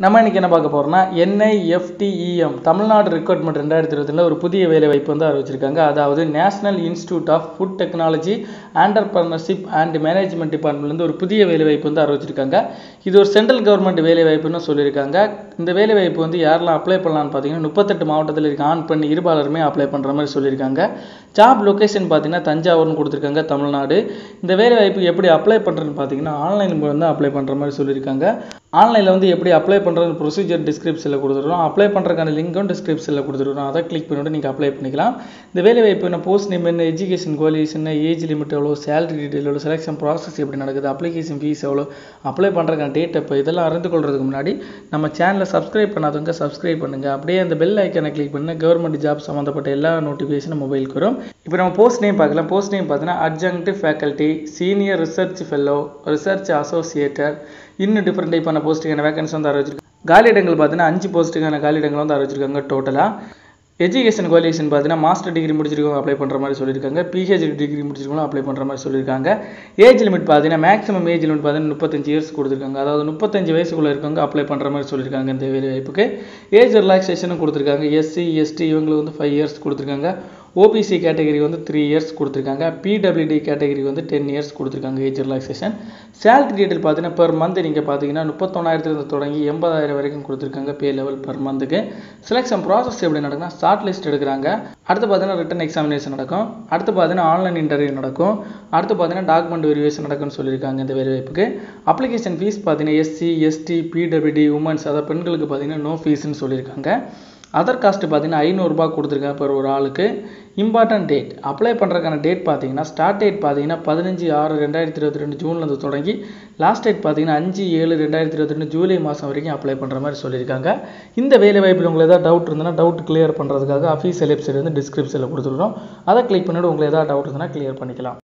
நம்ம இன்னைக்கு என்ன பார்க்க போறோம்னா என்ஐஎஃப்டிஇஎம் தமிழ்நாடு ரெக்ரூட்மெண்ட் ரெண்டாயிரத்தி இருபத்தில ஒரு புதிய வேலை வாய்ப்பு வந்து அறிவிச்சிருக்காங்க அதாவது national institute of food technology entrepreneurship and management டிபார்ட்மெண்ட்லேருந்து ஒரு புதிய வேலை வாய்ப்பு வந்து அறிவிச்சிருக்காங்க இது ஒரு சென்ட்ரல் கவர்மெண்ட் வேலை வாய்ப்புன்னு சொல்லியிருக்காங்க இந்த வேலை வாய்ப்பு வந்து யாரெல்லாம் அப்ளை பண்ணலாம்னு பார்த்தீங்கன்னா முப்பத்தெட்டு மாவட்டத்தில் இருக்க ஆண் பெண் இருபாலருமே அப்ளை பண்ணுற மாதிரி சொல்லியிருக்காங்க ஜாப் லொகேஷன் பார்த்தீங்கன்னா தஞ்சாவூர்னு கொடுத்துருக்காங்க தமிழ்நாடு இந்த வேலை வாய்ப்பு எப்படி அப்ளை பண்ணுறதுன்னு பார்த்தீங்கன்னா ஆன்லைன் மூலம் தான் அப்ளை பண்ணுற மாதிரி சொல்லியிருக்காங்க ஆன்லைனில் வந்து எப்படி அப்ளை பண்ணுறது ப்ரொசீஜர் டிஸ்கிரிப்ஷனில் கொடுத்துருக்கோம் அப்ளை பண்ணுறதுக்கான லிங்க்கும் டிஸ்கிரிப்ஷனில் கொடுத்துருக்கோம் அதை கிளிக் பண்ணிவிட்டு நீங்கள் அப்ளை பண்ணிக்கலாம் இந்த வேலை வாய்ப்பு என்ன போஸ்ட் நேம் என்ன எஜுகேஷன் குவாலிஃபிகேஷன் ஏஜ் லிமிட் எவ்வளோ சேலரி டீட்டெயில் எவ்வளோ செலெக்ஷன் ப்ராசஸ் எப்படி நடக்குது அப்ளிகேஷன் ஃபீஸ் எவ்வளோ அப்ளை பண்ணுறதுக்கான டேட் எப்போ இதெல்லாம் அறிந்து கொள்றதுக்கு முன்னாடி நம்ம சேனலை சப்ஸ்கிரைப் பண்ணாதவங்க சப்ஸ்கிரைப் பண்ணுங்கள் அப்படியே அந்த பெல் ஐக்கனை கிளிக் பண்ணி கவர்மெண்ட் ஜாப் சம்மந்தப்பட்ட எல்லா நோட்டிஃபிகேஷனும் மொபைலுக்கு வரும் இப்போ நம்ம போஸ்ட் நேம் பார்க்கலாம் போஸ்ட் நேம் பார்த்தீங்கன்னா adjunct faculty senior research fellow research associated இன்னும் டிஃப்ரெண்ட் டைப்பான போஸ்ட்டுக்கான வேகன்சி வந்து அறிவிச்சிருக்காங்க காலியிடங்கள் பார்த்தீங்கன்னா அஞ்சு போஸ்ட்டுக்கான காலியிடங்கள் வந்து அறிவிச்சிருக்காங்க டோட்டலாக எஜுகேஷன் குவாலிஃபிகேஷன் பார்த்தீங்கன்னா மாஸ்டர் டிகிரி முடிச்சிருக்கவங்க அப்ளை பண்ணுற மாதிரி சொல்லியிருக்காங்க பிஹெச்டி டிகிரி முடிச்சிருக்கவங்களும் அப்ளை பண்ணுற மாதிரி சொல்லியிருக்காங்க ஏஜ் லிமிட் பார்த்தீங்கன்னா மேக்ஸிமம் ஏஜ் லிமிட் பார்த்தீங்கன்னா முப்பத்தஞ்சு இயர்ஸ் கொடுத்துருக்காங்க அதாவது முப்பத்தஞ்சு வயசுக்குள்ளே இருக்கவங்க அப்ளை பண்ணுற மாதிரி சொல்லியிருக்காங்க இந்த வேலை வாய்ப்புக்கு ஏஜ் ரிலாக்ஸேஷனும் கொடுத்துருக்காங்க எஸ்சி எஸ்டி இவங்களுக்கு வந்து ஃபைவ் இயர்ஸ் கொடுத்துருக்காங்க ஓபிசி கேட்டகரி வந்து த்ரீ இயர்ஸ் கொடுத்துருக்காங்க பிடபிள்யூடி கேட்டகரி வந்து டென் இயர்ஸ் கொடுத்துருக்காங்க ஏஜ் ரிலாக்ஸேஷன் சேலரி டீட்டெயில் பார்த்தீங்கன்னா பெர் மந்த் நீங்கள் பார்த்தீங்கன்னா முப்பத்தொன்னாயிரத்துலேருந்து தொடங்கி எண்பதாயிரம் வரைக்கும் கொடுத்துருக்காங்க பே லெவல் பெர் மந்த்துக்கு செலெக்ஷன் ப்ராசஸ் எப்படி நடக்குன்னா ஷார்ட் லிஸ்ட் எடுக்கிறாங்க அடுத்து பார்த்தீங்கன்னா ரிட்டன் எக்ஸாமினேஷன் நடக்கும் அடுத்து பார்த்தீங்கன்னா ஆன்லைன் இன்டர்வியூ நடக்கும் அடுத்து பார்த்தீங்கன்னா டாக்குமெண்ட் வெரிஃபிகேஷன் நடக்கும்னு சொல்லியிருக்காங்க இந்த வேலை வாய்ப்புக்கு அப்ளிகேஷன் ஃபீஸ் பார்த்தீங்கன்னா எஸ்சி எஸ்டி பிடபிள்யூடி உமன்ஸ் அதாவது பெண்களுக்கு பார்த்தீங்கன்னா நோ ஃபீஸ்னு சொல்லியிருக்காங்க அதர் காஸ்ட் பார்த்தீங்கன்னா ஐநூறுரூபா கொடுத்துருக்காங்க per ஒரு ஆளுக்கு இம்பார்ட்டன்ட் டேட் அப்ளை பண்ணுறதுக்கான டேட் பார்த்தீங்கன்னா ஸ்டார்ட் டேட் பார்த்தீங்கன்னா பதினஞ்சு ஆறு ரெண்டாயிரத்தி இருபத்தி ரெண்டு ஜூன்லேருந்து தொடங்கி லாஸ்ட் டேட் பார்த்தீங்கன்னா அஞ்சு ஏழு ரெண்டாயிரத்தி இருபத்தி ரெண்டு ஜூலை மாதம் வரைக்கும் அப்ளை பண்ணுற மாதிரி சொல்லியிருக்காங்க இந்த வேலை வாய்ப்பில் உங்களுக்கு ஏதாவது டவுட் இருந்ததுன்னா டவுட் கிளியர் பண்ணுறதுக்காக அஃபீஷியல் வெப்சைட் வந்து டிஸ்கிரிப்ஷனில் கொடுத்துருக்கோம் அதை கிளிக் பண்ணிவிட்டு உங்களுக்கு ஏதாவது டவுட் இருந்ததுன்னா கிளியர் பண்ணிக்கலாம்